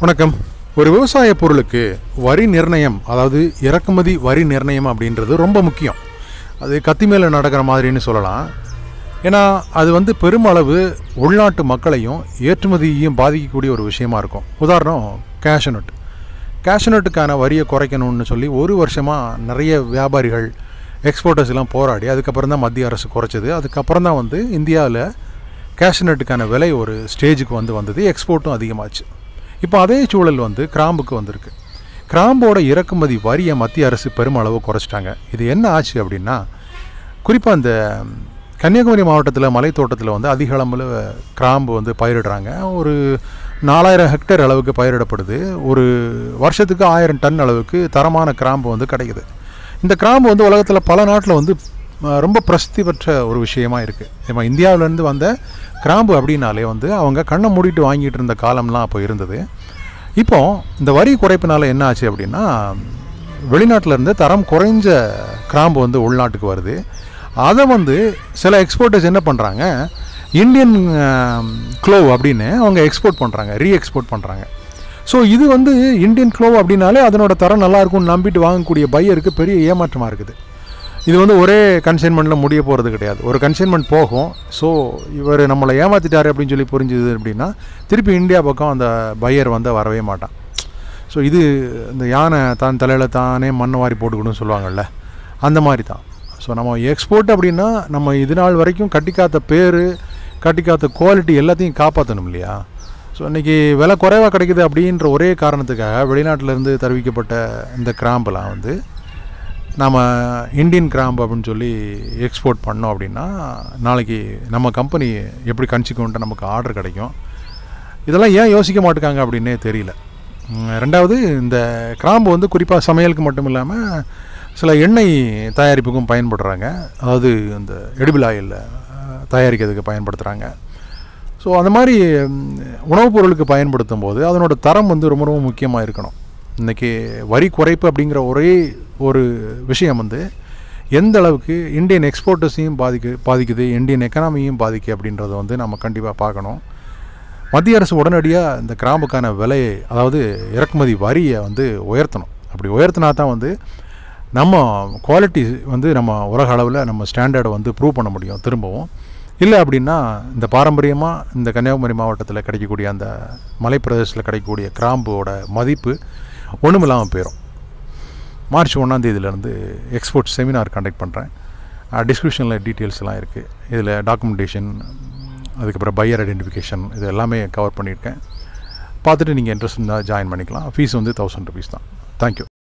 வணக்கம் ஒரு விவசாய பொருளுக்கு வரி நிர்ணயம் அதாவது இறக்குமதி வரி நிர்ணயம் அப்படின்றது ரொம்ப முக்கியம் அது கத்தி மேலே நடக்கிற மாதிரின்னு சொல்லலாம் ஏன்னா அது வந்து பெருமளவு உள்நாட்டு மக்களையும் ஏற்றுமதியையும் பாதிக்கக்கூடிய ஒரு விஷயமா இருக்கும் உதாரணம் கேஷனட் கேஷனட்டுக்கான வரியை குறைக்கணும்னு சொல்லி ஒரு வருஷமாக நிறைய வியாபாரிகள் எக்ஸ்போர்ட்டர்ஸ் எல்லாம் போராடி அதுக்கப்புறம் தான் மத்திய அரசு குறைச்சது அதுக்கப்புறம் தான் வந்து இந்தியாவில் கேஷ்நட்டுக்கான விலை ஒரு ஸ்டேஜுக்கு வந்து வந்தது எக்ஸ்போர்ட்டும் அதிகமாச்சு இப்போ அதே சூழல் வந்து கிராம்புக்கு வந்திருக்கு கிராம்போட இறக்குமதி வரியை மத்திய அரசு பெருமளவு குறைச்சிட்டாங்க இது என்ன ஆச்சு அப்படின்னா குறிப்பாக இந்த கன்னியாகுமரி மாவட்டத்தில் மலைத்தோட்டத்தில் வந்து அதிக அளவில் கிராம்பு வந்து பயிரிடுறாங்க ஒரு நாலாயிரம் ஹெக்டேர் அளவுக்கு பயிரிடப்படுது ஒரு வருஷத்துக்கு ஆயிரம் டன் அளவுக்கு தரமான கிராம்பு வந்து கிடைக்குது இந்த கிராம்பு வந்து உலகத்தில் பல நாட்டில் வந்து அஹ், ரொம்ப பிரசித்தி பெற்ற ஒரு விஷயமா இருக்குது நம்ம இந்தியாவிலேருந்து வந்த கிராம்பு அப்படின்னாலே வந்து அவங்க கண்ணை மூடிட்டு வாங்கிட்டு இருந்த காலம்லாம் அப்போ இருந்தது இப்போ இந்த வரி குறைப்பினால என்ன ஆச்சு அப்படின்னா வெளிநாட்டில் இருந்து தரம் குறைஞ்ச கிராம்பு வந்து உள்நாட்டுக்கு வருது அதை வந்து சில எக்ஸ்போர்ட்டர்ஸ் என்ன பண்ணுறாங்க இந்தியன் க்ளோவ் அப்படின்னு அவங்க எக்ஸ்போர்ட் பண்ணுறாங்க ரீ எக்ஸ்போர்ட் பண்ணுறாங்க ஸோ இது வந்து இந்தியன் க்ளோவ் அப்படின்னாலே அதனோட தரம் நல்லா இருக்கும்னு நம்பிட்டு வாங்கக்கூடிய பையருக்கு பெரிய ஏமாற்றமாக இருக்குது இது வந்து ஒரே கன்சைன்மெண்ட்டில் முடிய போகிறது கிடையாது ஒரு கன்சைன்மெண்ட் போகும் ஸோ இவர் நம்மளை ஏமாத்திட்டாரு அப்படின்னு சொல்லி புரிஞ்சுது அப்படின்னா திருப்பி இந்தியா பக்கம் அந்த பையர் வந்து வரவே மாட்டான் ஸோ இது இந்த யானை தான் தலையில் தானே மண் வாரி போட்டுக்கணும்னு சொல்லுவாங்கள்ல அந்த மாதிரி தான் ஸோ நம்ம எக்ஸ்போர்ட் அப்படின்னா நம்ம இது நாள் வரைக்கும் கட்டிக்காத்த பேர் கட்டிக்காத்த குவாலிட்டி எல்லாத்தையும் காப்பாற்றணும் இல்லையா ஸோ இன்றைக்கி விலை குறைவாக கிடைக்குது அப்படின்ற ஒரே காரணத்துக்காக வெளிநாட்டிலேருந்து தெரிவிக்கப்பட்ட இந்த கிராம்பெலாம் வந்து நாம் இந்தியன் கிராம்பு அப்படின்னு சொல்லி எக்ஸ்போர்ட் பண்ணோம் அப்படின்னா நாளைக்கு நம்ம கம்பெனி எப்படி கணிச்சிக்கொண்டு நமக்கு ஆர்டர் கிடைக்கும் இதெல்லாம் ஏன் யோசிக்க மாட்டுக்காங்க அப்படின்னே தெரியல உம், ரெண்டாவது இந்த கிராம்பு வந்து குறிப்பாக சமையலுக்கு மட்டும் இல்லாமல் சில எண்ணெய் தயாரிப்புக்கும் பயன்படுறாங்க அதாவது இந்த எடிபிள் ஆயில் தயாரிக்கிறதுக்கு பயன்படுத்துகிறாங்க ஸோ அந்த மாதிரி உம், உணவுப் பொருளுக்கு பயன்படுத்தும் போது அதனோட தரம் வந்து ரொம்ப ரொம்ப முக்கியமாக இருக்கணும் இன்றைக்கி வரி குறைப்பு அப்படிங்கிற ஒரே ஒரு விஷயம் வந்து எந்த அளவுக்கு இந்தியன் எக்ஸ்போர்ட்டர்ஸையும் பாதிக்கு பாதிக்குது இந்தியன் எக்கனாமியையும் பாதிக்கு அப்படின்றத வந்து நம்ம கண்டிப்பாக பார்க்கணும் மத்திய அரசு உடனடியாக இந்த கிராம்புக்கான விலையை அதாவது இறக்குமதி வரியை வந்து உயர்த்தணும் அப்படி உயர்த்தினா தான் வந்து நம்ம குவாலிட்டி வந்து நம்ம உலக அளவில் நம்ம ஸ்டாண்டர்டை வந்து ப்ரூவ் பண்ண முடியும் திரும்பவும் இல்லை அப்படின்னா இந்த பாரம்பரியமாக இந்த கன்னியாகுமரி மாவட்டத்தில் கிடைக்கக்கூடிய அந்த மலைப்பிரதேசத்தில் கிடைக்கக்கூடிய கிராம்போட மதிப்பு ஒன்றுமில்லாமல் போயிடும் மார்ச் ஒன்றாந்தேதியிலேருந்து எக்ஸ்போர்ட் செமினார் கண்டக்ட் பண்ணுறேன் டிஸ்கிரிப்ஷனில் டீட்டெயில்ஸ் எல்லாம் இருக்குது இதில் டாக்குமெண்டேஷன் அதுக்கப்புறம் பையர் ஐடென்டிஃபிகேஷன் இது எல்லாமே கவர் பண்ணியிருக்கேன் பார்த்துட்டு நீங்கள் இன்ட்ரெஸ்ட் இருந்தால் ஜாயின் பண்ணிக்கலாம் ஃபீஸ் வந்து தௌசண்ட் ருபீஸ் தான் தேங்க்யூ